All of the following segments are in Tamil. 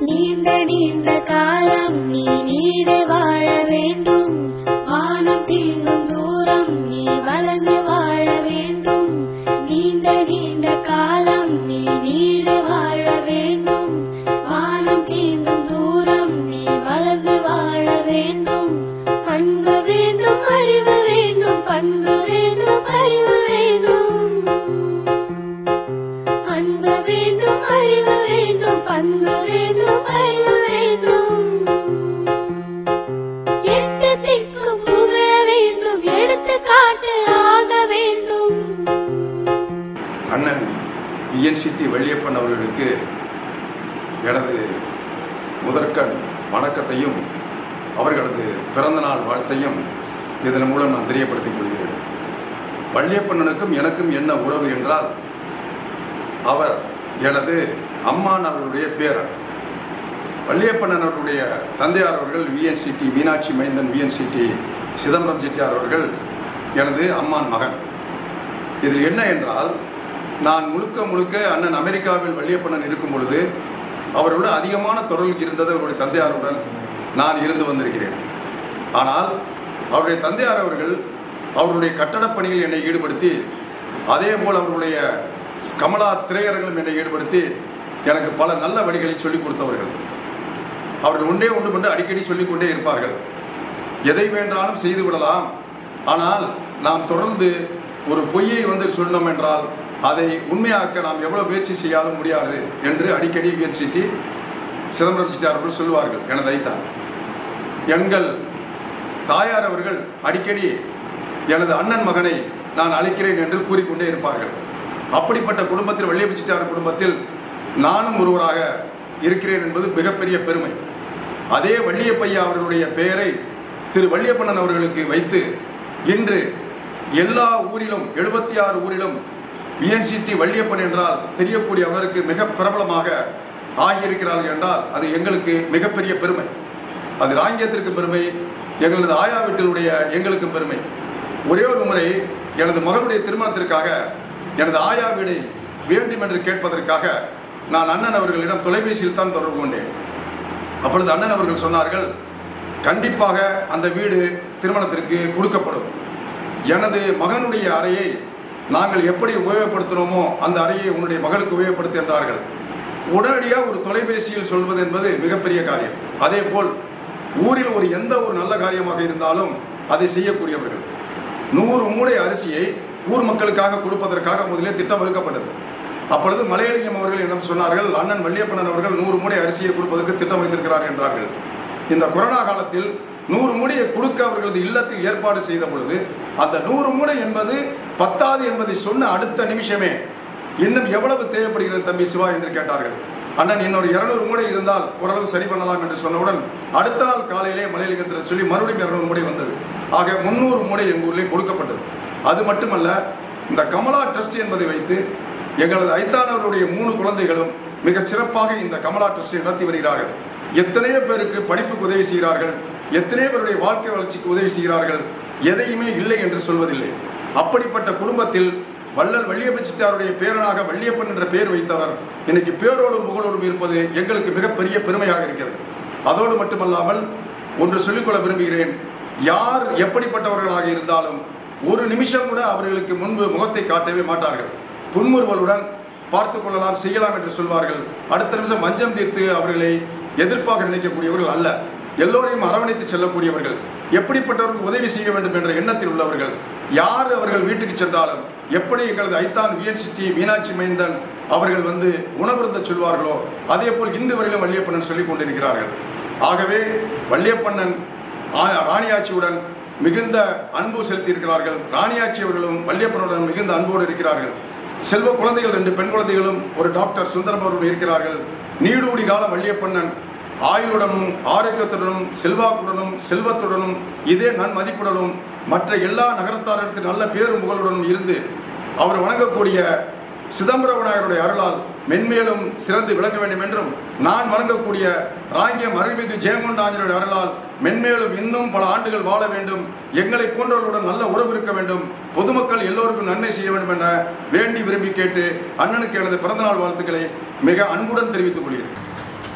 நீண்ட நீண்ட காலம் நீ நீடு வாழ வேண்டும் வானம் தீண்டும் தூரம் நீ வளர்ந்து வாழ வேண்டும் நீண்ட நீண்ட காலம் நீ நீடு வாழ வேண்டும் வானம் தீண்டும் தூரம் நீ வளர்ந்து வாழ வேண்டும் அன்பு வேண்டும் அறிவு வேண்டும் பண்பு வேண்டும் அறிவு வேண்டும் அன்பு வேண்டும் அறிவு வேண்டும் பண்பு வேண்டும் அறிவு வேண்டும் எட்டு திக்கும் புகழ வேண்டும் எடுத்து காட்டு ஆக வேண்டும் அண்ணன் விஎன்சிடி வள்ளியப்பன் அவர்களுக்கு எனது முதற்கண் வணக்கத்தையும் அவர்களது பிறந்தநாள் வாழ்த்தையும் இதன் மூலம் நான் தெரியப்படுத்திக் கொள்கிறேன் வள்ளியப்பண்ணனுக்கும் எனக்கும் என்ன உறவு என்றால் அவர் எனது அம்மான் அவர்களுடைய பேரன் வள்ளியப்பண்ணன் அவர்களுடைய தந்தையார் அவர்கள் விஎன்சிடி மீனாட்சி மைந்தன் விஎன்சிடி சிதம்பரம் செட்டியார் அவர்கள் எனது அம்மான் மகன் இதில் என்ன என்றால் நான் முழுக்க முழுக்க அண்ணன் அமெரிக்காவில் வள்ளியப்பண்ணன் இருக்கும் பொழுது அவரோடு அதிகமான தொடர்பு இருந்தது அவருடைய தந்தையாருடன் நான் இருந்து வந்திருக்கிறேன் ஆனால் அவருடைய தந்தையார் அவர்கள் அவருடைய கட்டடப் பணியில் என்னை ஈடுபடுத்தி அதே போல் அவருடைய கமலா திரையரங்கிலும் என்னை ஈடுபடுத்தி எனக்கு பல நல்ல வழிகளை சொல்லிக் கொடுத்தவர்கள் அவர்கள் ஒன்றே ஒன்று கொண்டு அடிக்கடி சொல்லிக் கொண்டே இருப்பார்கள் எதை வேண்டாலும் செய்து விடலாம் ஆனால் நாம் தொடர்ந்து ஒரு பொய்யை வந்து சொன்னோம் என்றால் அதை உண்மையாக்க நாம் எவ்வளவு முயற்சி செய்யாலும் முடியாது என்று அடிக்கடி முயற்சிட்டு சிதம்பரம் சிட்டார் அவர்கள் சொல்லுவார்கள் எனது ஐத்தான் எங்கள் தாயார் அவர்கள் அடிக்கடி எனது அண்ணன் மகனை நான் அழைக்கிறேன் என்று கூறிக்கொண்டே இருப்பார்கள் அப்படிப்பட்ட குடும்பத்தில் வள்ளியப்ப சிட்டார் குடும்பத்தில் நானும் ஒருவராக இருக்கிறேன் என்பது மிகப்பெரிய பெருமை அதே வள்ளியப்பையா அவர்களுடைய பெயரை திரு வள்ளியப்பண்ணன் அவர்களுக்கு வைத்து இன்று எல்லா ஊரிலும் எழுபத்தி ஆறு ஊரிலும் விஎன்சிடி வள்ளியப்பன் என்றால் தெரியக்கூடிய அவருக்கு மிக பிரபலமாக ஆகியிருக்கிறார்கள் என்றால் அது எங்களுக்கு மிகப்பெரிய பெருமை அது ராங்கியத்திற்கு பெருமை எங்களது ஆயா வீட்டிலுடைய எங்களுக்கு பெருமை ஒரே ஒரு முறை எனது மகளுடைய திருமணத்திற்காக எனது ஆயா வீடை வேண்டும் என்று கேட்பதற்காக நான் அண்ணன் அவர்களிடம் தொலைபேசியில் தான் தொடர்பு கொண்டேன் அப்பொழுது அண்ணன் அவர்கள் சொன்னார்கள் கண்டிப்பாக அந்த வீடு திருமணத்திற்கு கொடுக்கப்படும் எனது மகனுடைய அறையை நாங்கள் எப்படி உபயோகப்படுத்தினோமோ அந்த அறையை உன்னுடைய மகளுக்கு உபயோகப்படுத்து என்றார்கள் உடனடியாக ஒரு தொலைபேசியில் சொல்வது என்பது மிகப்பெரிய காரியம் அதே போல் ஊரில் ஒரு எந்த ஒரு நல்ல காரியமாக இருந்தாலும் அதை செய்யக்கூடியவர்கள் நூறு மூடை அரிசியை ஊர் மக்களுக்காக கொடுப்பதற்காக முதலே திட்டம் வகுக்கப்பட்டது அப்பொழுது மலையலிங்கம் அவர்கள் என்னிடம் சொன்னார்கள் அண்ணன் வள்ளியப்பண்ணன் அவர்கள் நூறு மூடை அரிசியை கொடுப்பதற்கு திட்டம் வைத்திருக்கிறார் என்றார்கள் இந்த கொரோனா காலத்தில் நூறு மூடையை கொடுக்க அவர்களது இல்லத்தில் ஏற்பாடு செய்த பொழுது அந்த நூறு மூடை என்பது பத்தாது என்பதை சொன்ன அடுத்த நிமிஷமே இன்னும் எவ்வளவு தேவைப்படுகிறது தம்பி சிவா என்று கேட்டார்கள் அண்ணன் இன்னொரு இருநூறு மூடை இருந்தால் ஓரளவு சரி பண்ணலாம் என்று சொன்னவுடன் அடுத்த நாள் காலையிலே மலையலிங்கத்தில் சொல்லி மறுபடியும் இருநூறு மூடை வந்தது ஆக முன்னூறு மூடை எங்கள் ஊரிலே கொடுக்கப்பட்டது அது மட்டுமல்ல இந்த கமலா ட்ரஸ்ட் என்பதை வைத்து எங்களது ஐத்தானவருடைய மூணு குழந்தைகளும் மிக சிறப்பாக இந்த கமலா ட்ரஸ்டை நடத்தி வருகிறார்கள் எத்தனையோ பேருக்கு படிப்புக்கு உதவி செய்கிறார்கள் எத்தனையோ பேருடைய வாழ்க்கை வளர்ச்சிக்கு உதவி செய்கிறார்கள் எதையுமே இல்லை என்று சொல்வதில்லை அப்படிப்பட்ட குடும்பத்தில் வள்ளல் வள்ளியப்பச்சித்தாருடைய பேரனாக வள்ளியப்பன் என்ற பெயர் வைத்தவர் இன்னைக்கு பேரோடும் புகழோடும் இருப்பது எங்களுக்கு மிகப்பெரிய பெருமையாக இருக்கிறது அதோடு மட்டுமல்லாமல் ஒன்று சொல்லிக்கொள்ள விரும்புகிறேன் யார் எப்படிப்பட்டவர்களாக இருந்தாலும் ஒரு நிமிஷம் கூட அவர்களுக்கு முன்பு முகத்தை காட்டவே மாட்டார்கள் புன்முறுவலுடன் பார்த்து கொள்ளலாம் செய்யலாம் என்று சொல்வார்கள் அடுத்த நிமிஷம் மஞ்சம் தீர்த்து அவர்களை எதிர்ப்பாக நினைக்கக்கூடியவர்கள் அல்ல எல்லோரையும் அரவணைத்து செல்லக்கூடியவர்கள் எப்படிப்பட்டவர்களுக்கு உதவி செய்ய வேண்டும் என்ற எண்ணத்தில் உள்ளவர்கள் யார் அவர்கள் வீட்டுக்கு சென்றாலும் எப்படி எங்களது ஐத்தான் விஎன்சிடி மீனாட்சி மைந்தன் அவர்கள் வந்து உணவிருந்த சொல்வார்களோ அதே போல் இன்று வரையிலும் வள்ளியப்பண்ணன் சொல்லிக் கொண்டிருக்கிறார்கள் ஆகவே வள்ளியப்பண்ணன் ஆ- ராணியாச்சியுடன் மிகுந்த அன்பு செலுத்தியிருக்கிறார்கள் ராணியாச்சி அவர்களும் வள்ளியப்பனுடன் மிகுந்த அன்போடு இருக்கிறார்கள் செல்வ குழந்தைகள் ரெண்டு பெண் குழந்தைகளும் ஒரு டாக்டர் சுந்தரம் அவர்கள் இருக்கிறார்கள் நீடூடி காலம் வள்ளியப்பண்ணன் ஆயுளுடனும் ஆரோக்கியத்துடனும் செல்வாக்குடனும் செல்வத்துடனும் இதே நன்மதிப்புடனும் மற்ற எல்லா நகரத்தாருக்கு நல்ல பேரும் புகழுடனும் இருந்து அவர் வணங்கக்கூடிய சிதம்பர விநாயகருடைய அருளால் மென்மேலும் சிறந்து விளங்க வேண்டும் என்றும் நான் வணங்கக்கூடிய ராங்கியம் அருள்மிகு ஜெயங்கொண்டாஞ்சனுடைய அருளால் மென்மேலும் இன்னும் பல ஆண்டுகள் வாழ வேண்டும் எங்களை போன்றவர்களுடன் நல்ல உறவு இருக்க வேண்டும் பொதுமக்கள் எல்லோருக்கும் நன்மை செய்ய வேண்டும் என வேண்டி விரும்பி கேட்டு அண்ணனுக்கு எனது பிறந்தநாள் வாழ்த்துக்களை மிக அன்புடன் தெரிவித்துக் கொள்கிறேன்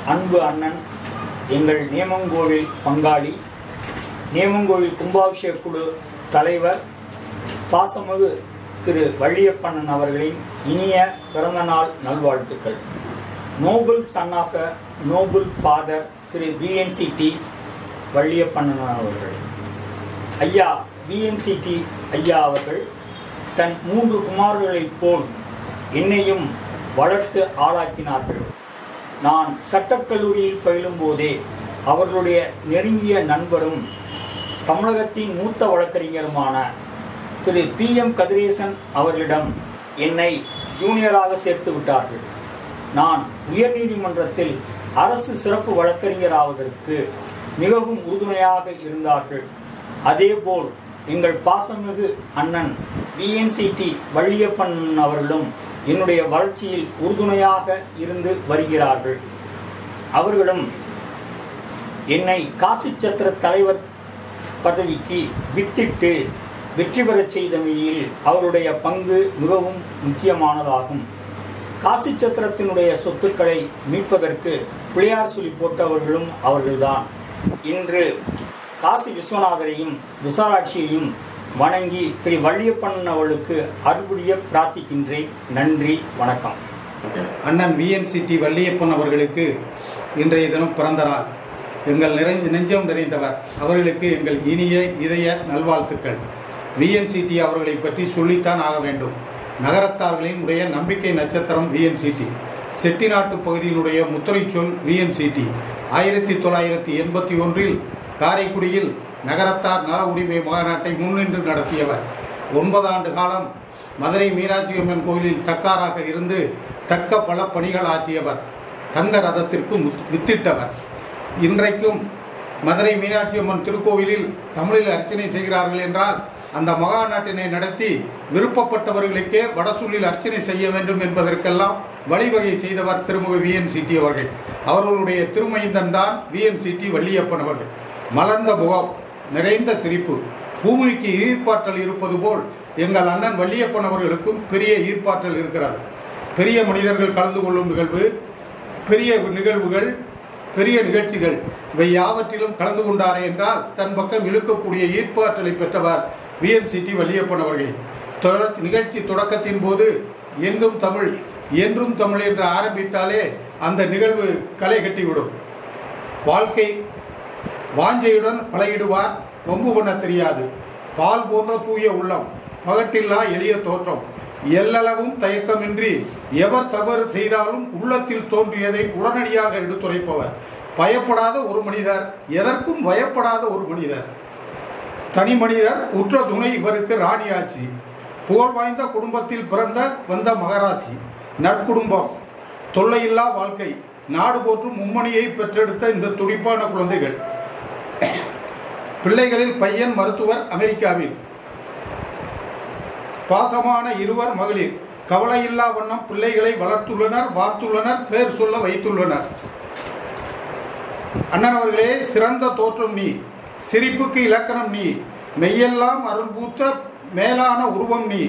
அன்பு அண்ணன் எங்கள் நேமங்கோவில் பங்காளி நேமங்கோவில் கும்பாபிஷேக குழு தலைவர் பாசமிகு திரு வள்ளியப்பண்ணன் அவர்களின் இனிய பிறந்தநாள் நல்வாழ்த்துக்கள் noble son of a noble father Thiru PNCT Valliappannan அவர்கள் ஐயா பிஎன்சிடி ஐயா அவர்கள் தன் மூன்று குமாரர்களைப் போல் என்னையும் வளர்த்து ஆளாக்கினார்கள் நான் சட்டக்கல்லூரியில் பயிலும் போதே அவர்களுடைய நெருங்கிய நண்பரும் தமிழகத்தின் மூத்த வழக்கறிஞருமான திரு பி எம் கதிரேசன் அவர்களிடம் என்னை ஜூனியராக சேர்த்து விட்டார்கள் நான் உயர்நீதிமன்றத்தில் அரசு சிறப்பு வழக்கறிஞராவதற்கு மிகவும் உறுதுணையாக இருந்தார்கள் அதேபோல் எங்கள் பாசமிகு அண்ணன் பிஎன்சிடி வள்ளியப்பன் அவர்களும் என்னுடைய வளர்ச்சியில் உறுதுணையாக இருந்து வருகிறார்கள் அவர்களும் என்னை காசி சத்திர தலைவர் பதவிக்கு வித்திட்டு வெற்றி பெறச் செய்தமையில் அவருடைய பங்கு மிகவும் முக்கியமானதாகும் காசி சத்திரத்தினுடைய சொத்துக்களை மீட்பதற்கு பிள்ளையார் சொல்லி போட்டவர்களும் அவர்கள்தான் இன்று காசி விஸ்வநாதரையும் விசாலாட்சியையும் வணங்கி திரு வள்ளியப்பன் அவர்களுக்கு அறுபடிய பிரார்த்திக்கின்றேன் நன்றி வணக்கம் அண்ணன் விஎன்சிடி வள்ளியப்பன் அவர்களுக்கு இன்றைய தினம் பிறந்த நாள் எங்கள் நிறைஞ்ச நெஞ்சம் நிறைந்தவர் அவர்களுக்கு எங்கள் இனிய இதய நல்வாழ்த்துக்கள் விஎன்சிடி அவர்களை பற்றி சொல்லித்தான் ஆக வேண்டும் நகரத்தார்களின் உடைய நம்பிக்கை நட்சத்திரம் விஎன்சிடி செட்டிநாட்டு பகுதியினுடைய முத்திரை சொல் விஎன்சிடி ஆயிரத்தி தொள்ளாயிரத்தி எண்பத்தி ஒன்றில் காரைக்குடியில் நகரத்தார் நல உரிமை மாநாட்டை முன்னின்று நடத்தியவர் ஒன்பது ஆண்டு காலம் மதுரை மீனாட்சி அம்மன் கோயிலில் தக்காராக இருந்து தக்க பல பணிகள் ஆற்றியவர் தங்க ரதத்திற்கு முத்- வித்திட்டவர் இன்றைக்கும் மதுரை மீனாட்சி அம்மன் திருக்கோவிலில் தமிழில் அர்ச்சனை செய்கிறார்கள் என்றால் அந்த மகா நாட்டினை நடத்தி விருப்பப்பட்டவர்களுக்கே வடசூலில் அர்ச்சனை செய்ய வேண்டும் என்பதற்கெல்லாம் வழிவகை செய்தவர் திருமுக விஎன் சிட்டி அவர்கள் அவர்களுடைய திருமைந்தன் தான் விஎன் சிட்டி வள்ளியப்பன் அவர்கள் மலர்ந்த முகம் நிறைந்த சிரிப்பு பூமிக்கு ஈர்ப்பாற்றல் இருப்பது போல் எங்கள் அண்ணன் வள்ளியப்பன் அவர்களுக்கும் பெரிய ஈர்ப்பாற்றல் இருக்கிறது பெரிய மனிதர்கள் கலந்து கொள்ளும் நிகழ்வு பெரிய நிகழ்வுகள் பெரிய நிகழ்ச்சிகள் இவை யாவற்றிலும் கலந்து கொண்டாரே என்றால் தன் பக்கம் இழுக்கக்கூடிய ஈர்ப்பாற்றலை பெற்றவர் விஎன் சிட்டி வள்ளியப்பன் அவர்கள் தொடர் நிகழ்ச்சி தொடக்கத்தின் போது எங்கும் தமிழ் என்றும் தமிழ் என்று ஆரம்பித்தாலே அந்த நிகழ்வு களை கட்டிவிடும் வாழ்க்கை வாஞ்சையுடன் பழகிடுவார் வம்பு பண்ண தெரியாது பால் போன்ற தூய உள்ளம் பகட்டில்லா எளிய தோற்றம் எல்லளவும் தயக்கமின்றி எவர் தவறு செய்தாலும் உள்ளத்தில் தோன்றியதை உடனடியாக எடுத்துரைப்பவர் பயப்படாத ஒரு மனிதர் எதற்கும் பயப்படாத ஒரு மனிதர் தனி மனிதர் உற்ற துணை இவருக்கு ராணியாட்சி புகழ் வாய்ந்த குடும்பத்தில் பிறந்த வந்த மகராசி நற்குடும்பம் தொல்லையில்லா வாழ்க்கை நாடு போற்றும் மும்மணியை பெற்றெடுத்த இந்த துடிப்பான குழந்தைகள் பிள்ளைகளில் பையன் மருத்துவர் அமெரிக்காவில் பாசமான இருவர் மகளிர் கவலையில்லா வண்ணம் பிள்ளைகளை வளர்த்துள்ளனர் வார்த்துள்ளனர் பேர் சொல்ல வைத்துள்ளனர் அண்ணன் அவர்களே சிறந்த தோற்றம் நீ சிரிப்புக்கு இலக்கணம் நீ மெய்யெல்லாம் அருள்பூத்த மேலான உருவம் நீ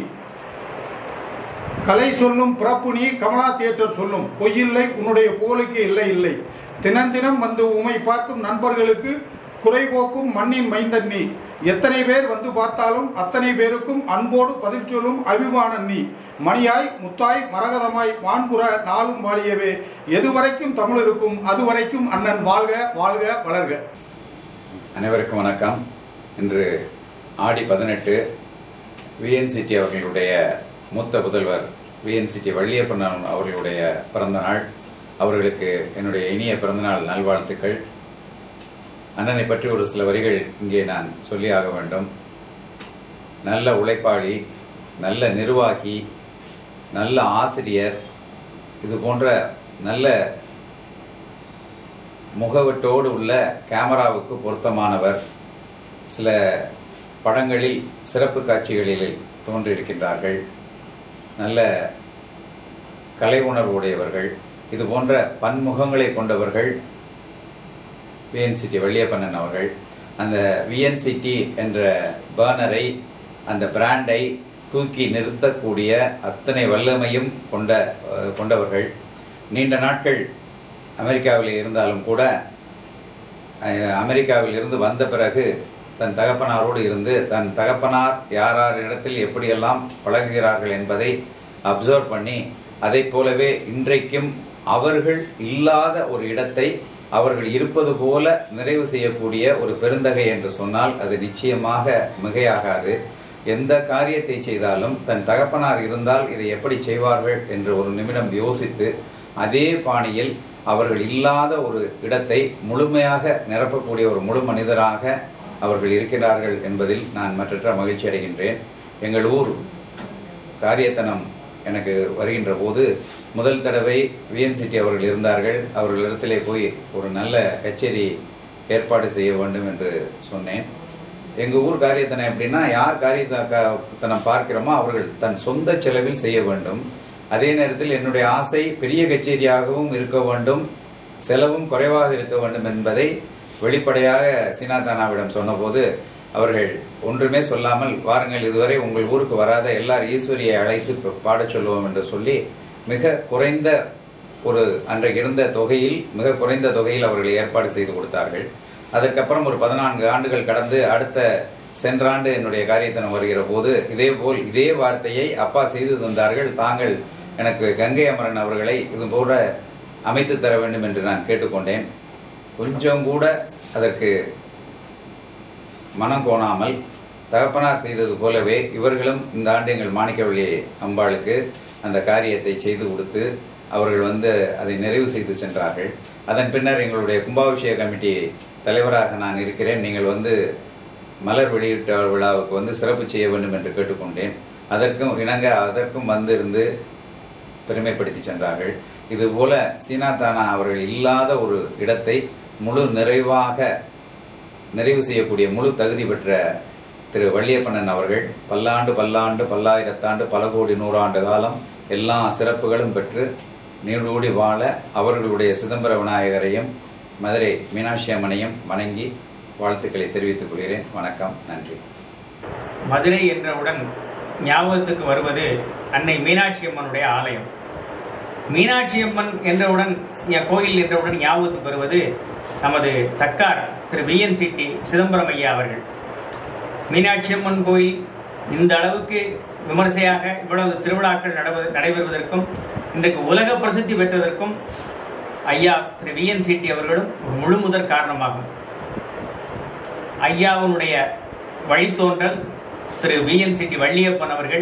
கலை சொல்லும் பிறப்பு நீ கமலா தியேட்டர் சொல்லும் பொய்யில்லை உன்னுடைய புகழுக்கு இல்லை இல்லை தினம் தினம் வந்து உமை பார்க்கும் நண்பர்களுக்கு குறை போக்கும் மண்ணின் மைந்தன் நீ எத்தனை பேர் வந்து பார்த்தாலும் அத்தனை பேருக்கும் அன்போடு பதில் சொல்லும் அபிமானன் நீ மணியாய் முத்தாய் மரகதமாய் வான்புற நாளும் வாழியவே எதுவரைக்கும் தமிழ் இருக்கும் அதுவரைக்கும் அண்ணன் வாழ்க வாழ்க வளர்க அனைவருக்கும் வணக்கம் இன்று ஆடி பதினெட்டு விஎன்சிடி அவர்களுடைய மூத்த புதல்வர் விஎன்சிடி வள்ளியப்பண்ணன் அவர்களுடைய பிறந்த நாள் அவர்களுக்கு என்னுடைய இனிய பிறந்தநாள் நல்வாழ்த்துக்கள் அண்ணனை பற்றி ஒரு சில வரிகள் இங்கே நான் சொல்லி ஆக வேண்டும் நல்ல உழைப்பாளி நல்ல நிர்வாகி நல்ல ஆசிரியர் இது போன்ற நல்ல முகவட்டோடு உள்ள கேமராவுக்கு பொருத்தமானவர் சில படங்களில் சிறப்பு காட்சிகளில் தோன்றியிருக்கின்றார்கள் நல்ல கலை உணர்வு உடையவர்கள் இது போன்ற பன்முகங்களை கொண்டவர்கள் விஎன்சிடி வள்ளியப்பண்ணன் அவர்கள் அந்த விஎன்சிடி என்ற பேனரை அந்த பிராண்டை தூக்கி நிறுத்தக்கூடிய அத்தனை வல்லமையும் கொண்ட அஹ், கொண்டவர்கள் நீண்ட நாட்கள் அமெரிக்காவில் இருந்தாலும் கூட அஹ், அமெரிக்காவில் இருந்து வந்த பிறகு தன் தகப்பனாரோடு இருந்து தன் தகப்பனார் யார் யார் இடத்தில் எப்படியெல்லாம் பழகுகிறார்கள் என்பதை அப்சர்வ் பண்ணி அதைப் போலவே இன்றைக்கும் அவர்கள் இல்லாத ஒரு இடத்தை அவர்கள் இருப்பது போல நிறைவு செய்யக்கூடிய ஒரு பெருந்தகை என்று சொன்னால் அது நிச்சயமாக மிகையாகாது எந்த காரியத்தை செய்தாலும் தன் தகப்பனார் இருந்தால் இதை எப்படி செய்வார்கள் என்று ஒரு நிமிடம் யோசித்து அதே பாணியில் அவர்கள் இல்லாத ஒரு இடத்தை முழுமையாக நிரப்பக்கூடிய ஒரு முழு மனிதராக அவர்கள் இருக்கிறார்கள் என்பதில் நான் மற்றற்ற மகிழ்ச்சி அடைகின்றேன் எங்கள் ஊர் காரியத்தனம் எனக்கு வருகின்ற போது முதல் தடவை விஎன்சிடி அவர்கள் இருந்தார்கள் அவர்களிடத்திலே போய் ஒரு நல்ல கச்சேரி ஏற்பாடு செய்ய வேண்டும் என்று சொன்னேன் எங்க ஊர் காரியத்தனம் எப்படின்னா யார் காரியத்தனம் பார்க்கிறோமோ அவர்கள் தன் சொந்த செலவில் செய்ய வேண்டும் அதே நேரத்தில் என்னுடைய ஆசை பெரிய கச்சேரியாகவும் இருக்க வேண்டும் செலவும் குறைவாக இருக்க வேண்டும் என்பதை வெளிப்படையாக சீனாதானாவிடம் சொன்னபோது அவர்கள் ஒன்றுமே சொல்லாமல் வாருங்கள் இதுவரை உங்கள் ஊருக்கு வராத எல்லார் ஈஸ்வரியை அழைத்து ப- பாடச் சொல்லுவோம் என்று சொல்லி மிக குறைந்த ஒரு அன்றைக்கு இருந்த தொகையில் மிக குறைந்த தொகையில் அவர்கள் ஏற்பாடு செய்து கொடுத்தார்கள் அதற்கப்புறம் ஒரு பதினான்கு ஆண்டுகள் கடந்து அடுத்த சென்ற ஆண்டு என்னுடைய காரியத்தனம் வருகிற போது இதே போல் இதே வார்த்தையை அப்பா செய்து தந்தார்கள் தாங்கள் எனக்கு கங்கை அமரன் அவர்களை இது போல அமைத்து தர வேண்டும் என்று நான் கேட்டுக்கொண்டேன் கொஞ்சம் கூட அதற்கு மனம் கோணாமல் தகப்பனார் செய்தது போலவே இவர்களும் இந்த ஆண்டு எங்கள் மாணிக்கவள்ளி அம்பாளுக்கு அந்த காரியத்தை செய்து கொடுத்து அவர்கள் வந்து அதை நிறைவு செய்து சென்றார்கள் அதன் பின்னர் எங்களுடைய கும்பாபிஷேக கமிட்டி தலைவராக நான் இருக்கிறேன் நீங்கள் வந்து மலர் வெளியீட்டு விழாவுக்கு வந்து சிறப்பு செய்ய வேண்டும் என்று கேட்டுக்கொண்டேன் அதற்கும் இணங்க அதற்கும் வந்திருந்து பெருமைப்படுத்தி சென்றார்கள் இதுபோல சீனாதானா அவர்கள் இல்லாத ஒரு இடத்தை முழு நிறைவாக நிறைவு செய்யக்கூடிய முழு தகுதி பெற்ற திரு வள்ளியப்பண்ணன் அவர்கள் பல்லாண்டு பல்லாண்டு பல்லாயிரத்தாண்டு பல கோடி நூறாண்டு காலம் எல்லா சிறப்புகளும் பெற்று நீடூடி வாழ அவர்களுடைய சிதம்பர விநாயகரையும் மதுரை மீனாட்சி அம்மனையும் வணங்கி வாழ்த்துக்களை தெரிவித்துக் கொள்கிறேன் வணக்கம் நன்றி மதுரை என்றவுடன் ஞாபகத்துக்கு வருவது அன்னை மீனாட்சி அம்மனுடைய ஆலயம் மீனாட்சி அம்மன் என்றவுடன் ஞ- கோயில் என்றவுடன் ஞாபகத்துக்கு வருவது நமது தக்கார் திரு விஎன் சிட்டி சிதம்பரம் ஐயா அவர்கள் மீனாட்சி அம்மன் கோயில் இந்த அளவுக்கு விமர்சையாக இவ்வளவு திருவிழாக்கள் நடவ- நடைபெறுவதற்கும் இன்றைக்கு உலக பிரசித்தி பெற்றதற்கும் ஐயா திரு விஎன் சிட்டி அவர்களும் ஒரு முழு முதற் காரணமாகும் ஐயாவுடைய வழித்தோன்றல் திரு விஎன் சிட்டி வள்ளியப்பன் அவர்கள்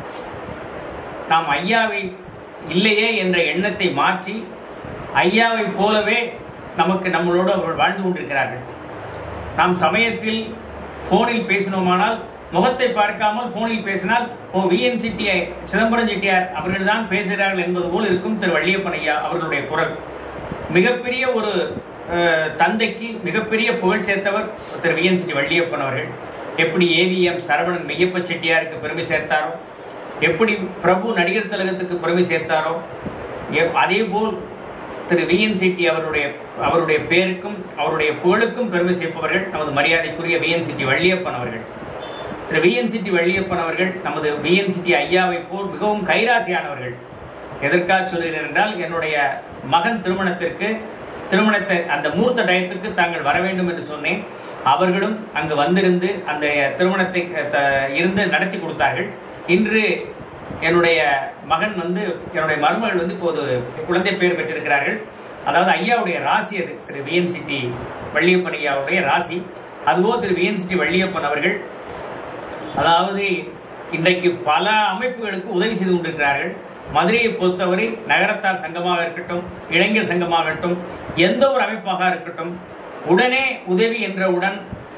நாம் ஐயாவை இல்லையே என்ற எண்ணத்தை மாற்றி ஐயாவை போலவே நமக்கு நம்மளோடு அவர்கள் வாழ்ந்து கொண்டிருக்கிறார்கள் நாம் சமயத்தில் போனில் பேசினோமானால் முகத்தை பார்க்காமல் போனில் பேசினால் ஓ விஎன் சிட்டி சிதம்பரம் செட்டியார் அவர்கள் தான் பேசுகிறார்கள் என்பது போல் இருக்கும் திரு வள்ளியப்பன் ஐயா அவர்களுடைய குரல் மிகப்பெரிய ஒரு அஹ், தந்தைக்கு மிகப்பெரிய புகழ் சேர்த்தவர் திரு விஎன் சிட்டி வள்ளியப்பன் அவர்கள் எப்படி ஏவிஎம் சரவணன் மெய்யப்ப செட்டியாருக்கு பெருமை சேர்த்தாரோ எப்படி பிரபு நடிகர் திலகத்துக்கு பெருமை சேர்த்தாரோ எப்- அதே போல் திரு விஎன் சிட்டி அவருடைய அவருடைய பேருக்கும் அவருடைய புகழுக்கும் பெருமை சேர்ப்பவர்கள் நமது மரியாதைக்குரிய விஎன் சிட்டி வள்ளியப்பன் அவர்கள் திரு விஎன் சிட்டி வள்ளியப்பன் அவர்கள் நமது விஎன் சிட்டி ஐயாவை போல் மிகவும் கைராசியானவர்கள் எதற்காக சொல்கிறேன் என்றால் என்னுடைய மகன் திருமணத்திற்கு திருமணத்தை அந்த மூர்த்த டயத்துக்கு தாங்கள் வர வேண்டும் என்று சொன்னேன் அவர்களும் அங்கு வந்திருந்து அந்த திருமணத்தை அஹ், த- இருந்து நடத்தி கொடுத்தார்கள் இன்று என்னுடைய மகன் வந்து என்னுடைய மருமகள் வந்து இப்போது குழந்தை பேர் பெற்றிருக்கிறார்கள் அதாவது ஐயாவுடைய ராசி அது திரு விஎன் சிட்டி வள்ளியப்பன் ஐயாவுடைய ராசி அதுபோல் திரு விஎன் சிட்டி வள்ளியப்பன் அவர்கள் அதாவது இன்றைக்கு பல அமைப்புகளுக்கு உதவி செய்து கொண்டிருக்கிறார்கள் மதுரையை பொறுத்தவரை நகரத்தார் சங்கமாக இருக்கட்டும் இளைஞர் சங்கமாகட்டும் எந்த ஒரு அமைப்பாக இருக்கட்டும் உடனே உதவி என்றவுடன்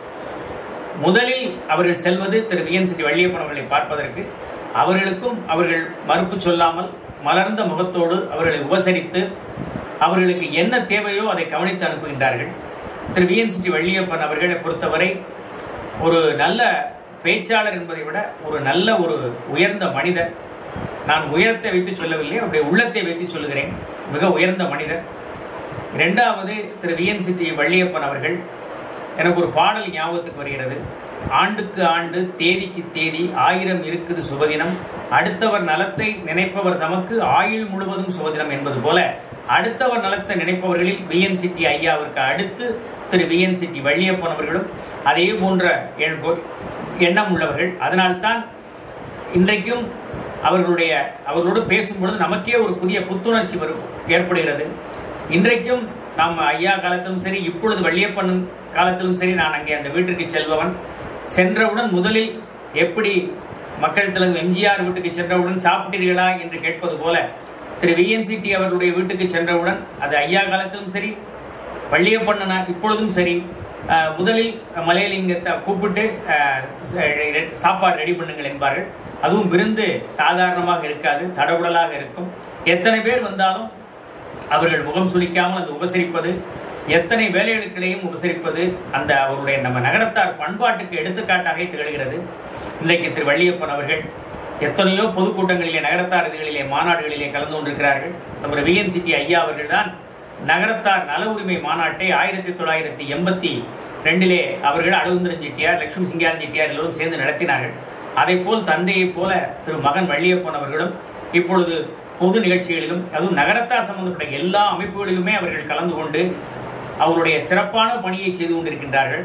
முதலில் அவர்கள் செல்வது திரு விஎன் சிட்டி வள்ளியப்பன் அவர்களை பார்ப்பதற்கு அவர்களுக்கும் அவர்கள் மறுப்பு சொல்லாமல் மலர்ந்த முகத்தோடு அவர்களை உபசரித்து அவர்களுக்கு என்ன தேவையோ அதை கவனித்து அனுப்புகின்றார்கள் திரு விஎன் சிட்டி வள்ளியப்பன் அவர்களை பொறுத்தவரை ஒரு நல்ல பேச்சாளர் என்பதை விட ஒரு நல்ல ஒரு உயர்ந்த மனிதர் நான் உயரத்தை வைத்து சொல்லவில்லை அவருடைய உள்ளத்தை வைத்து சொல்லுகிறேன் மிக உயர்ந்த மனிதர் இரண்டாவது திரு விஎன் சிட்டி வள்ளியப்பன் அவர்கள் எனக்கு ஒரு பாடல் ஞாபகத்துக்கு வருகிறது ஆண்டுக்கு ஆண்டு தேதிக்கு தேதி ஆயிரம் இருக்குது சுபதினம் அடுத்தவர் நலத்தை நினைப்பவர் தமக்கு ஆயுள் முழுவதும் சுபதினம் என்பது போல அடுத்தவர் நலத்தை நினைப்பவர்களில் விஎன் சிட்டி ஐயாவிற்கு அடுத்து திரு விஎன் சிட்டி வள்ளியப்பன் அவர்களும் அதே போன்ற எண்- எண்ணம் உள்ளவர்கள் அதனால்தான் இன்றைக்கும் அவர்களுடைய அவர்களோடு பேசும்பொழுது நமக்கே ஒரு புதிய புத்துணர்ச்சி வரும் ஏற்படுகிறது இன்றைக்கும் நாம் ஐயா காலத்திலும் சரி இப்பொழுது வள்ளியப்பன் காலத்திலும் சரி நான் அங்கே அந்த வீட்டிற்கு செல்பவன் சென்றவுடன் முதலில் எப்படி மக்கள் தலைவர் எம்ஜிஆர் வீட்டுக்கு சென்றவுடன் சாப்பிட்டீர்களா என்று கேட்பது போல திரு விஎன்சிடி அவர்களுடைய வீட்டுக்கு சென்றவுடன் அது ஐயா காலத்திலும் சரி வள்ளியப்பண்ணனா இப்பொழுதும் சரி அஹ், முதலில் மலையலிங்கத்தை கூப்பிட்டு அஹ், ச- சாப்பாடு ரெடி பண்ணுங்கள் என்பார்கள் அதுவும் விருந்து சாதாரணமாக இருக்காது தடவுடலாக இருக்கும் எத்தனை பேர் வந்தாலும் அவர்கள் முகம் சுளிக்காமல் அந்த உபசரிப்பது எத்தனை வேலைகளுக்கிடையும் உபசரிப்பது அந்த அவருடைய நம்ம நகரத்தார் பண்பாட்டுக்கு எடுத்துக்காட்டாக திகழ்கிறது இன்றைக்கு திரு வள்ளியப்பன் அவர்கள் எத்தனையோ பொதுக்கூட்டங்களிலே நகரத்தார் இதுகளிலே மாநாடுகளிலே கலந்து கொண்டிருக்கிறார்கள் நம்ம விஎன் சிட்டி ஐயா அவர்கள் தான் நகரத்தார் நல உரிமை மாநாட்டை ஆயிரத்தி தொள்ளாயிரத்தி எண்பத்தி ரெண்டிலே அவர்கள் அழுகுந்திரன் செட்டியார் லட்சுமி சிங்காரன் செட்டியார் எல்லோரும் சேர்ந்து நடத்தினார்கள் அதை போல் தந்தையைப் போல திரு மகன் வள்ளியப்பன் அவர்களும் இப்பொழுது பொது நிகழ்ச்சிகளிலும் அதுவும் நகரத்தார் சம்பந்தப்பட்ட எல்லா அமைப்புகளிலுமே அவர்கள் கலந்து கொண்டு அவருடைய சிறப்பான பணியை செய்து கொண்டிருக்கின்றார்கள்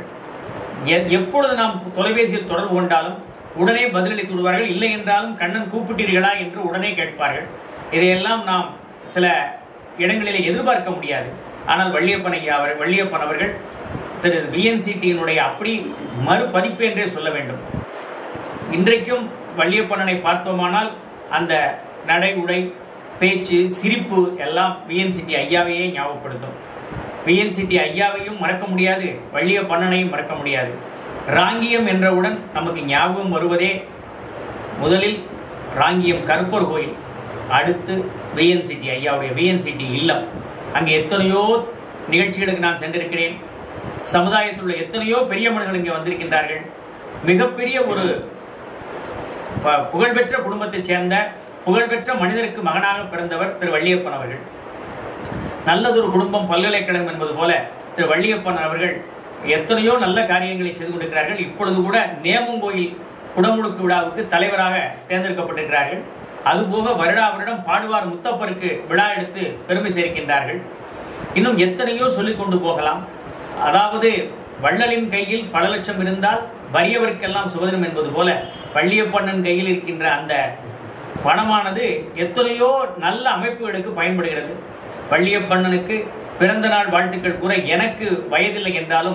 எ- எப்பொழுது நாம் தொலைபேசியில் தொடர்பு கொண்டாலும் உடனே பதிலளித்து விடுவார்கள் இல்லை என்றாலும் கண்ணன் கூப்பிட்டீர்களா என்று உடனே கேட்பார்கள் இதையெல்லாம் நாம் சில இடங்களிலே எதிர்பார்க்க முடியாது ஆனால் வள்ளியப்பன் ஐயா அவர் வள்ளியப்பன் அவர்கள் திரு விஎன்சிடியினுடைய அப்படி மறுபதிப்பு என்றே சொல்ல வேண்டும் இன்றைக்கும் வள்ளியப்பண்ணனை பார்த்தோமானால் அந்த நடை உடை பேச்சு சிரிப்பு எல்லாம் விஎன்சிடி ஐயாவையே ஞாபகப்படுத்தும் விஎன்சிடி ஐயாவையும் மறக்க முடியாது வள்ளியப்பண்ணனையும் மறக்க முடியாது ராங்கியம் என்றவுடன் நமக்கு ஞாபகம் வருவதே முதலில் ராங்கியம் கருப்பர் கோயில் அடுத்து விஎன்சிடி ஐயாவுடைய விஎன்சிடி இல்லம் அங்கே எத்தனையோ நிகழ்ச்சிகளுக்கு நான் சென்றிருக்கிறேன் சமுதாயத்தில் உள்ள எத்தனையோ பெரிய மனிதர்கள் இங்கே வந்திருக்கின்றார்கள் மிகப்பெரிய ஒரு ப- புகழ்பெற்ற குடும்பத்தைச் சேர்ந்த புகழ்பெற்ற மனிதருக்கு மகனாக பிறந்தவர் திரு வள்ளியப்பன் அவர்கள் நல்லதொரு குடும்பம் பல்கலைக்கழகம் என்பது போல திரு வள்ளியப்பன் அவர்கள் எத்தனையோ நல்ல காரியங்களை செய்து கொண்டிருக்கிறார்கள் இப்பொழுது கூட நேமங்கோயில் குடமுழுக்கு விழாவுக்கு தலைவராக தேர்ந்தெடுக்கப்பட்டிருக்கிறார்கள் அதுபோக வருடா வருடம் பாடுவார் முத்தப்பருக்கு விழா எடுத்து பெருமை சேர்க்கின்றார்கள் இன்னும் எத்தனையோ சொல்லிக் கொண்டு போகலாம் அதாவது வள்ளலின் கையில் பல லட்சம் இருந்தால் வறியவருக்கெல்லாம் சுபதினம் என்பது போல வள்ளியப்பண்ணன் கையில் இருக்கின்ற அந்த பணமானது எத்தனையோ நல்ல அமைப்புகளுக்கு பயன்படுகிறது வள்ளியப்பண்ணனுக்கு பிறந்த நாள் வாழ்த்துக்கள் கூற எனக்கு வயதில்லை என்றாலும்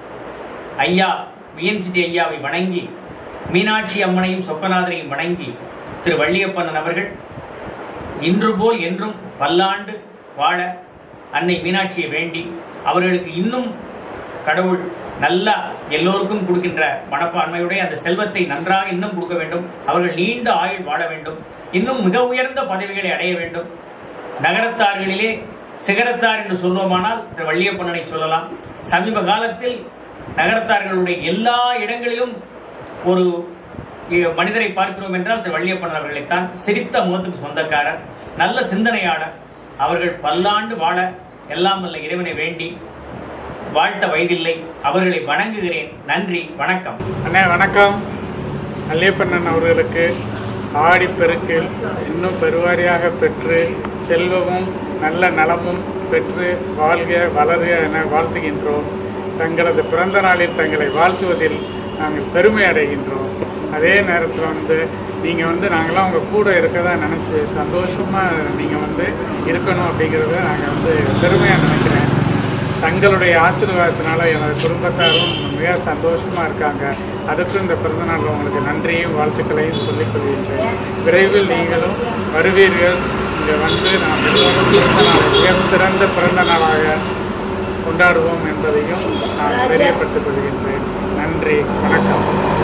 ஐயா விஎன்சிடி ஐயாவை வணங்கி மீனாட்சி அம்மனையும் சொக்கநாதரையும் வணங்கி திரு வள்ளியப்பண்ணன் அவர்கள் இன்று போல் என்றும் பல்லாண்டு வாழ அன்னை மீனாட்சியை வேண்டி அவர்களுக்கு இன்னும் கடவுள் நல்லா எல்லோருக்கும் கொடுக்கின்ற மனப்பான்மையுடைய அந்த செல்வத்தை நன்றாக இன்னும் கொடுக்க வேண்டும் அவர்கள் நீண்ட ஆயுள் வாழ வேண்டும் இன்னும் மிக உயர்ந்த பதவிகளை அடைய வேண்டும் நகரத்தார்களிலே சிகரத்தார் என்று சொல்வோமானால் திரு வள்ளியப்பண்ணனை சொல்லலாம் சமீப காலத்தில் நகரத்தார்களுடைய எல்லா இடங்களிலும் ஒரு இ- மனிதரை பார்க்கிறோம் என்றால் திரு வள்ளியப்பன் அவர்களைத்தான் சிரித்த முகத்துக்கு சொந்தக்காரர் நல்ல சிந்தனையாளர் அவர்கள் பல்லாண்டு வாழ எல்லாம் வல்ல இறைவனை வேண்டி வாழ்த்த வயதில்லை அவர்களை வணங்குகிறேன் நன்றி வணக்கம் அண்ணே வணக்கம் அல்லியப்பண்ணன் அவர்களுக்கு ஆடிப்பெருக்கில் இன்னும் பெருவாரியாக பெற்று செல்வமும் நல்ல நலமும் பெற்று வாழ்க வளர்க என வாழ்த்துகின்றோம் தங்களது பிறந்த நாளில் தங்களை வாழ்த்துவதில் நாங்கள் பெருமை அடைகின்றோம் அதே நேரத்தில் வந்து நீங்கள் வந்து நாங்களாம் உங்கள் கூட இருக்கதா நினச்சி சந்தோஷமாக நீங்கள் வந்து இருக்கணும் அப்படிங்கிறத நாங்கள் வந்து பெருமையாக நினைக்கிறேன் தங்களுடைய ஆசீர்வாதத்தினால எனது குடும்பத்தாரும் மிக சந்தோஷமாக இருக்காங்க அதுக்கும் இந்த பிறந்தநாளில் உங்களுக்கு நன்றியும் வாழ்த்துக்களையும் சொல்லிக் கொள்கின்றேன் விரைவில் நீங்களும் வருவீர்கள் இங்கே வந்து நாம் எல்லோரும் பிறந்த நாளை மிக சிறந்த பிறந்த நாளாக கொண்டாடுவோம் என்பதையும் நான் தெரியப்படுத்திக் கொள்கின்றேன் நன்றி வணக்கம்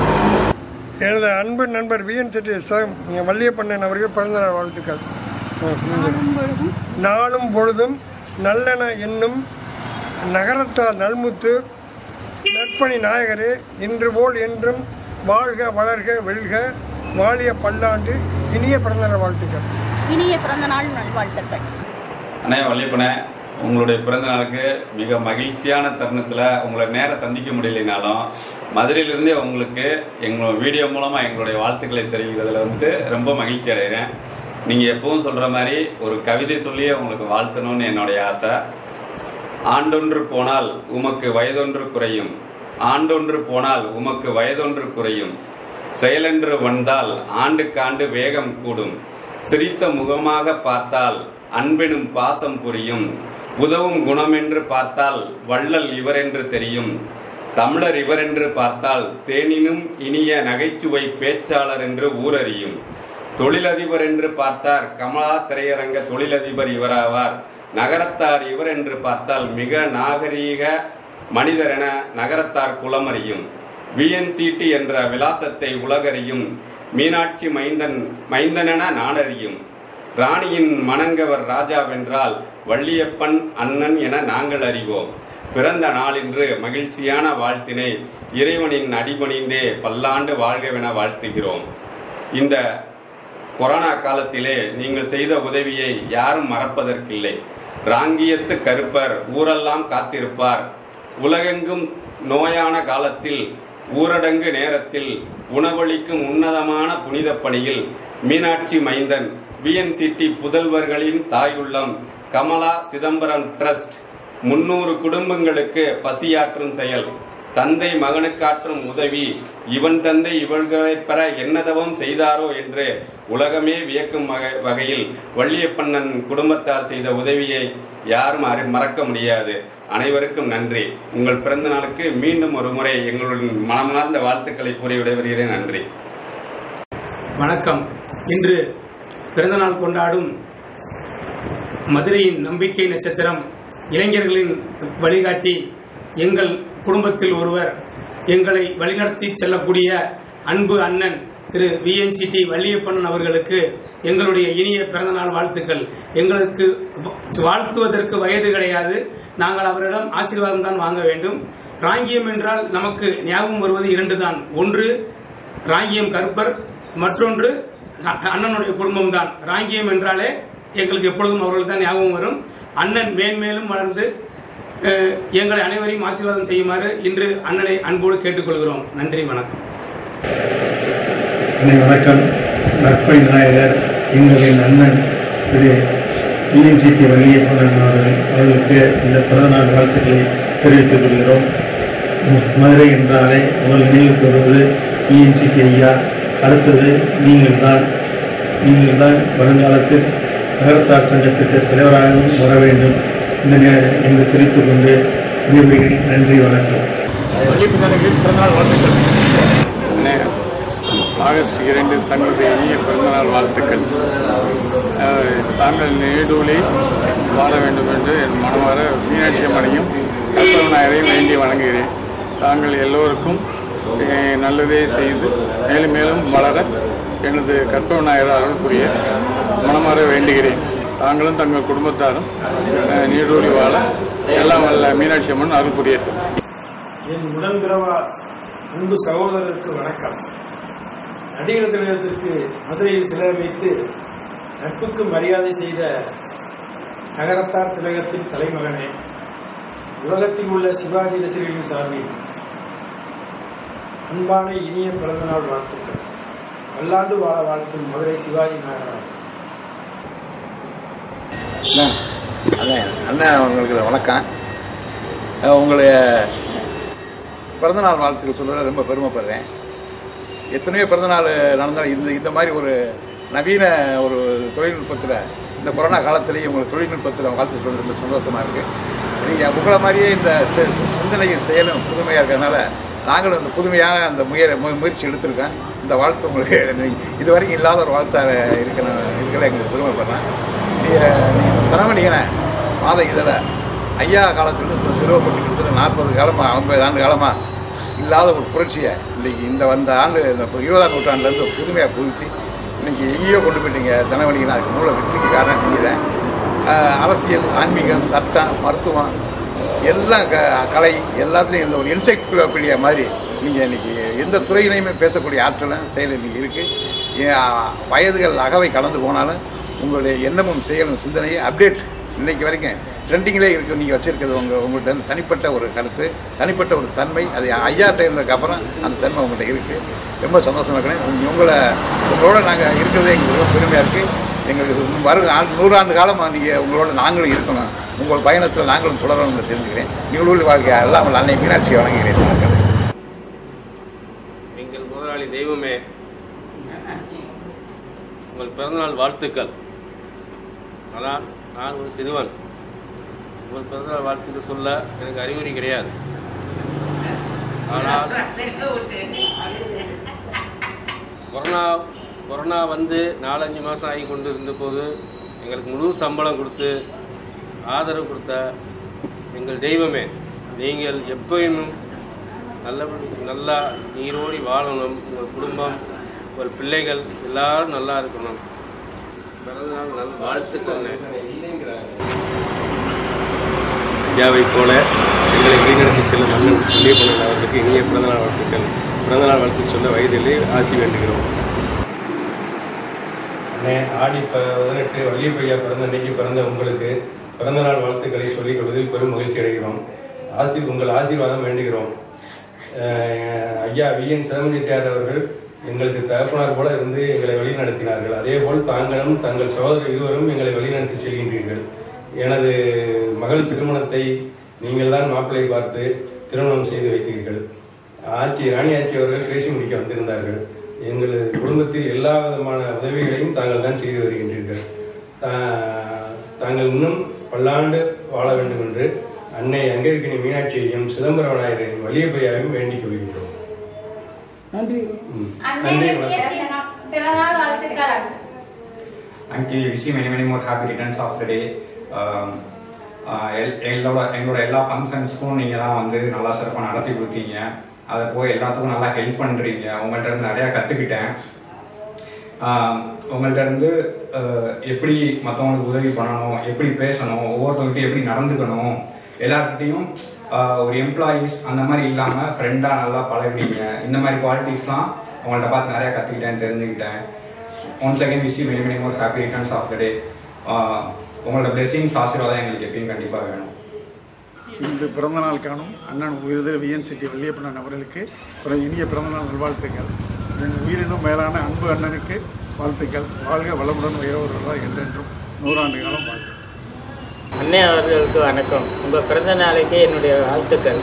எனது அன்பு நண்பர் விஎன் செட்டி சார் வள்ளியப்பண்ணன் அவர்கள் பிறந்தநாள் வாழ்த்துக்கள் நாளும் பொழுதும் நல்லென என்னும் நகரத்தார் நல்முத்து நற்பணி நாயகரே இன்று போல் என்றும் வாழ்க வளர்க வெல்க வாழிய பல்லாண்டு இனிய பிறந்தநாள் வாழ்த்துக்கள் இனிய பிறந்த நாள் நல்வாழ்த்துக்கள் அண்ணே வள்ளிப்பண்ணே உங்களுடைய பிறந்த நாளுக்கு மிக மகிழ்ச்சியான தருணத்தில் உங்களை நேரம் சந்திக்க முடியலைனாலும் மதுரையிலிருந்தே உங்களுக்கு எங்களோட வீடியோ மூலமாக எங்களுடைய வாழ்த்துக்களை தெரிவிக்கிறதுல வந்துட்டு ரொம்ப மகிழ்ச்சி அடைகிறேன் நீங்கள் எப்பவும் சொல்கிற மாதிரி ஒரு கவிதை சொல்லியே உங்களுக்கு வாழ்த்தணும்னு என்னுடைய ஆசை ஆண்டொன்று போனால் உமக்கு வயதொன்று குறையும் ஆண்டொன்று போனால் உமக்கு வயதொன்று குறையும் செயலென்று வந்தால் ஆண்டுக்காண்டு வேகம் கூடும் சிரித்த முகமாக பார்த்தால் அன்பெனும் பாசம் புரியும் உதவும் குணமென்று பார்த்தால் வள்ளல் இவரென்று தெரியும் தமிழர் இவரென்று பார்த்தால் தேனினும் இனிய நகைச்சுவை பேச்சாளர் என்று ஊரறியும் தொழிலதிபர் என்று பார்த்தார் கமலா திரையரங்க தொழிலதிபர் இவராவார் நகரத்தார் இவர் என்று பார்த்தால் மிக நாகரீக மனிதர் என நகரத்தார் குலமறியும் விஎன்சிடி என்ற விலாசத்தை உலகறியும் மீனாட்சி மைந்தன் மைந்தனென நாடறியும் ராணியின் மணங்கவர் ராஜாவென்றால் வள்ளியப்பன் அண்ணன் என நாங்கள் அறிவோம் பிறந்த நாளின்று மகிழ்ச்சியான வாழ்த்தினை இறைவனின் அடிபணிந்தே பல்லாண்டு வாழ்கவென வாழ்த்துகிறோம் இந்த கொரோனா காலத்திலே நீங்கள் செய்த உதவியை யாரும் மறப்பதற்கில்லை ராங்கியத்து கருப்பர் ஊரெல்லாம் காத்திருப்பார் உலகெங்கும் நோயான காலத்தில் ஊரடங்கு நேரத்தில் உணவளிக்கும் உன்னதமான புனித பணியில் மீனாட்சி மைந்தன் விஎன்சிடி புதல்வர்களின் தாயுள்ளம் கமலா சிதம்பரம் ட்ரஸ்ட் முன்னூறு குடும்பங்களுக்கு பசியாற்றும் செயல் தந்தை மகனுக்காற்றும் உதவி இவன் தந்தை இவர்களைப் பெற என்னதவம் செய்தாரோ என்று உலகமே வியக்கும் வகை- வகையில் வள்ளியப்பண்ணன் குடும்பத்தார் செய்த உதவியை யாரும் அறி- மறக்க முடியாது அனைவருக்கும் நன்றி உங்கள் பிறந்த நாளுக்கு மீண்டும் ஒரு முறை எங்களுடன் மனமார்ந்த வாழ்த்துக்களை கூறி விடைபெறுகிறேன் நன்றி வணக்கம் இன்று பிறந்தநாள் கொண்டாடும் மதுரையின் நம்பிக்கை நட்சத்திரம் இளைஞர்களின் வழிகாட்டி எங்கள் குடும்பத்தில் ஒருவர் எங்களை வழிநடத்தி செல்லக்கூடிய அன்பு அண்ணன் திரு விஎன்சிடி வள்ளியப்பண்ணன் அவர்களுக்கு எங்களுடைய இனிய பிறந்தநாள் வாழ்த்துக்கள் எங்களுக்கு வாழ்த்துவதற்கு வயது கிடையாது நாங்கள் அவரிடம் ஆசீர்வாதம் தான் வாங்க வேண்டும் ராங்கியம் என்றால் நமக்கு ஞாபகம் வருவது இரண்டு தான் ஒன்று ராங்கியம் கருப்பர் மற்றொன்று அ- அண்ணனுடைய குடும்பம் தான் ராங்கியம் என்றாலே எங்களுக்கு எப்பொழுதும் அவர்கள் தான் ஞாபகம் வரும் அண்ணன் மேன்மேலும் வளர்ந்து அஹ், எங்களை அனைவரையும் ஆசீர்வாதம் செய்யுமாறு இன்று அண்ணனை அன்போடு கேட்டுக்கொள்கிறோம் நன்றி வணக்கம் அன்னை வணக்கம் நற்பை விநாயகர் எங்களின் அண்ணன் திரு இஎன்சிடி வள்ளியப்பன் அவர்கள் அவர்களுக்கு இந்த பிறந்தநாள் வாழ்த்துக்களை தெரிவித்துக் கொள்கிறோம் மு- மதுரை என்றாலே முதல் நினைவுக்கு வருவது இஎன்சிடி ஐயா அடுத்தது நீங்கள் தான் நீங்கள் தான் வருங்காலத்தில் நகரத்தார் சங்கத்துக்கு தலைவராகவும் வர வேண்டும் இந்த நே- என்று தெரிவித்துக் கொண்டு விடைபெறுகிறேன் நன்றி வணக்கம் பிறந்தநாள் வாழ்த்துக்கள் அண்ணே, ஆகஸ்ட் இரண்டு தங்களுடைய இனிய பிறந்தநாள் வாழ்த்துக்கள் அஹ், தாங்கள் நீடூழி வாழ வேண்டும் என்று என் மனமார மீனாட்சி அம்மனையும் கற்பவநாயரையும் வேண்டி வணங்குகிறேன் தாங்கள் எல்லோருக்கும் அஹ், நல்லதே செய்து மேலும் மேலும் வளர எனது கற்பவநாயகர் அருள் புரிய மனமார வேண்டுகிறேன் தாங்களும் தங்கள் குடும்பத்தாரும் அஹ், நீடூழி வாழ எல்லாம் வல்ல மீனாட்சி அம்மன் அருள் புரியட்டும் என் உடன்பிறவா அன்பு சகோதரருக்கு வணக்கம் நடிகர் திலகத்திற்கு மதுரையில் சிலர் வைத்து நட்புக்கு மரியாதை செய்த நகரத்தார் திலகத்தின் தலைமகனே உலகத்தில் உள்ள சிவாஜி ரசிகர்களின் சார்பில் அன்பான இனிய பிறந்தநாள் வாழ்த்துக்கள் பல்லாண்டு வாழ வாழ்த்தும் மதுரை சிவாஜி நாகராஜ் அண்ணன் அண்ணன் அண்ணன் அவங்களுக்கு வணக்கம் அஹ் உங்களுடைய பிறந்தநாள் வாழ்த்துக்கள் சொல்றதுல ரொம்ப பெருமைப்படுறேன் எத்தனையோ பிறந்தநாள் நடந்தாலும் இந்த இந்த மாதிரி ஒரு நவீன ஒரு தொழில்நுட்பத்தில் இந்த கொரோனா காலத்திலேயே உங்களுக்கு தொழில்நுட்பத்தில் வாழ்த்து சொல்றது ரொம்ப சந்தோஷமா இருக்கு நீங்கள் உங்களை மாதிரியே இந்த சி- சிந்தனையும் செயலும் புதுமையாக இருக்கிறதுனால நாங்களும் இந்த புதுமையான அந்த முய மு- முயற்சி எடுத்திருக்கோம் இந்த வாழ்த்து உங்களுக்கு நீ- இது வரைக்கும் இல்லாத ஒரு வாழ்த்தாக இருக்கிற இருக்கிற எங்களுக்கு பெருமைப்படுறேன் நீங்கள் தலைவணிகனை மாத இதில் ஐயா காலத்திலிருந்து சிறுவப்பட்டு கிட்டத்தட்ட நாற்பது காலமாக ஐம்பது ஆண்டு காலமாக இல்லாத ஒரு புரட்சியை இன்றைக்கி இந்த வந்த ஆண்டு இந்த இருபதாம் நூற்றாண்டுலேருந்து புதுமையாக புதுத்தி இன்னைக்கு எங்கேயோ கொண்டு போயிட்டீங்க தனவணிகன் அதுக்கு மூல வெற்றிக்கு காரணம் நீங்கள் தான் ஆஹ் அரசியல் ஆன்மீகம் சட்டம் மருத்துவம் எல்லாம் க கலை எல்லாத்துலேயும் இந்த ஒரு என்சைக்ளோபீடியா மாதிரி நீங்கள் இன்னைக்கு எந்த துறையிலையுமே பேசக்கூடிய ஆற்றலும் செயல் இன்னைக்கு இருக்குது வயதுகள் அகவை கடந்து போனாலும் உங்களுடைய எண்ணமும் செயலும் சிந்தனையும் அப்டேட் இன்னைக்கு வரைக்கும் ட்ரெண்டிங்கிலே இருக்கு நீங்கள் வச்சிருக்கிறது உங்கள் உங்கள்கிட்ட இருந்து தனிப்பட்ட ஒரு கருத்து தனிப்பட்ட ஒரு தன்மை அது ஐயாட்ட இருந்ததுக்கப்புறம் அந்த தன்மை உங்கள்கிட்ட இருக்குது ரொம்ப சந்தோஷமாக இருக்கிறேன் உங்க- உங்களை உங்களோட நாங்கள் இருக்கிறதே எங்களுக்கு ரொம்ப பெருமையாக இருக்குது எங்களுக்கு இன்னும் வரும் ஆண்டு நூறாண்டு காலமாக நீங்கள் உங்களோட நாங்களும் இருக்கணும் உங்கள் பயணத்தில் நாங்களும் தொடரணும்னு தெரிஞ்சுக்கிறேன் நீங்களூர் வாழ்க்கை எல்லாம் அன்னை மீனாட்சி வணங்குகிறேன் வணக்கம் எங்கள் முதலாளி தெய்வமே உங்கள் பிறந்தநாள் வாழ்த்துக்கள் ஆனால் நான் ஒரு சிறுவன் உங்கள் பிறந்தநாள் வாழ்த்துக்கள் சொல்ல எனக்கு அறிகுறி கிடையாது ஆனால் கொரோனா கொரோனா வந்து நாலஞ்சு மாதம் ஆகி கொண்டு இருந்தபோது எங்களுக்கு முழு சம்பளம் கொடுத்து ஆதரவு கொடுத்த எங்கள் தெய்வமே நீங்கள் எப்பயும் நல்லபடி நல்லா நீரோடி வாழணும் உங்கள் குடும்பம் உங்கள் பிள்ளைகள் எல்லாரும் நல்லா இருக்கணும் பிறந்தநாள் நல் வாழ்த்துக்கள் இந்தியாவை போல எங்களை வழிநடத்தி செல்லும் மன்னன் வள்ளியப்பண்ணன் அவர்களுக்கு இனிய பிறந்தநாள் வாழ்த்துக்கள் பிறந்தநாள் வாழ்த்து சொல்ல வயதிலே ஆசி வேண்டுகிறோம் அண்ணே ஆடி ப- பதினெட்டு வள்ளியப்பையா பிறந்த அன்னைக்கு பிறந்த உங்களுக்கு பிறந்தநாள் வாழ்த்துக்களை சொல்லிக் கொள்வதில் பெரும் மகிழ்ச்சி அடைகிறோம் ஆசி உங்கள் ஆசீர்வாதம் வேண்டுகிறோம் அஹ் ஐயா வி என் சிதம்பரம் அவர்கள் எங்களுக்கு தகப்பனார் போல இருந்து எங்களை வழிநடத்தினார்கள் அதேபோல் தாங்களும் தங்கள் சகோதரர் இருவரும் எங்களை வழிநடத்தி செல்கின்றீர்கள் எனது மகள் திருமணத்தை நீங்கள் தான் மாப்பிள்ளை பார்த்து திருமணம் செய்து வைத்தீர்கள் ஆட்சி ராணி ஆட்சி அவர்கள் பேசி முடிக்க வந்திருந்தார்கள் எங்களது குடும்பத்தில் எல்லா விதமான உதவிகளையும் தாங்கள் தான் செய்து வருகின்றீர்கள் தா- தாங்கள் இன்னும் பல்லாண்டு வாழ வேண்டும் என்று அன்னை அங்கேற்கினி மீனாட்சியையும் சிதம்பர விநாயகரையும் வலியப்பையாவையும் வேண்டிக் கொள்கின்றோம் நன்றி ம். நன்றி வணக்கம். பிறநாள் வாழ்த்துக்கள் Until wish you many many more happy returns of the day. Um, ah எல்- எங்களோட எங்களோட எல்லா ஃபங்க்ஷன்ஸ்க்கும் நீங்கள் தான் வந்து நல்லா சிறப்பாக நடத்தி கொடுத்தீங்க அதை போய் எல்லாத்துக்கும் நல்லா ஹெல்ப் பண்ணுறீங்க உங்கள்கிட்ட இருந்து நிறையா கற்றுக்கிட்டேன் உங்கள்கிட்ட இருந்து ஆஹ் எப்படி மற்றவங்களுக்கு உதவி பண்ணணும் எப்படி பேசணும் ஒவ்வொருத்தவங்ககிட்ட எப்படி நடந்துக்கணும் எல்லார்கிட்டையும் ஆஹ் ஒரு எம்ப்ளாயீஸ் அந்த மாதிரி இல்லாமல் ஃப்ரெண்டாக நல்லா பழகுனீங்க இந்த மாதிரி குவாலிட்டிஸ்லாம் உங்கள்கிட்ட பார்த்து நிறையா கற்றுக்கிட்டேன் தெரிஞ்சுக்கிட்டேன் once again wish you many many more happy returns of the day உங்களோட பிளெஸிங்ஸ் ஆசீர்வாதம் எங்களுக்கு எப்பயும் கண்டிப்பாக வேணும் இன்று பிறந்தநாள் காணும் அண்ணன் உயிரிழந்த விஎன் சிட்டி வள்ளியப்பண்ணன் அவர்களுக்கு ஒரு இனிய பிறந்தநாள் நல்வாழ்த்துக்கள் என் உயிரினும் மேலான அன்பு அண்ணனுக்கு வாழ்த்துக்கள் வாழ்க வளமுடன் உயர்வர்களாக என்றென்றும் நூறாண்டு காலம் வாழ்க அன்னை அவர்களுக்கு வணக்கம் உங்கள் பிறந்த நாளைக்கு என்னுடைய வாழ்த்துக்கள்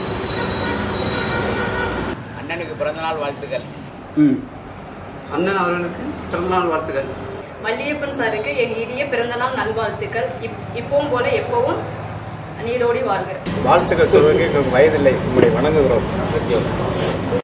அண்ணனுக்கு பிறந்தநாள் வாழ்த்துக்கள் அண்ணன் அவர்களுக்கு பிறந்தநாள் வாழ்த்துக்கள் மல்லியப்பன் சாருக்கு என் இனிய பிறந்தநாள் நல்வாழ்த்துக்கள் இப் இப்பவும் போல எப்பவும் நீரோடி வாழ்க வாழ்த்துக்கள் சொல்வதற்கு எங்களுக்கு வயதில்லை உங்களை வணங்குகிறோம்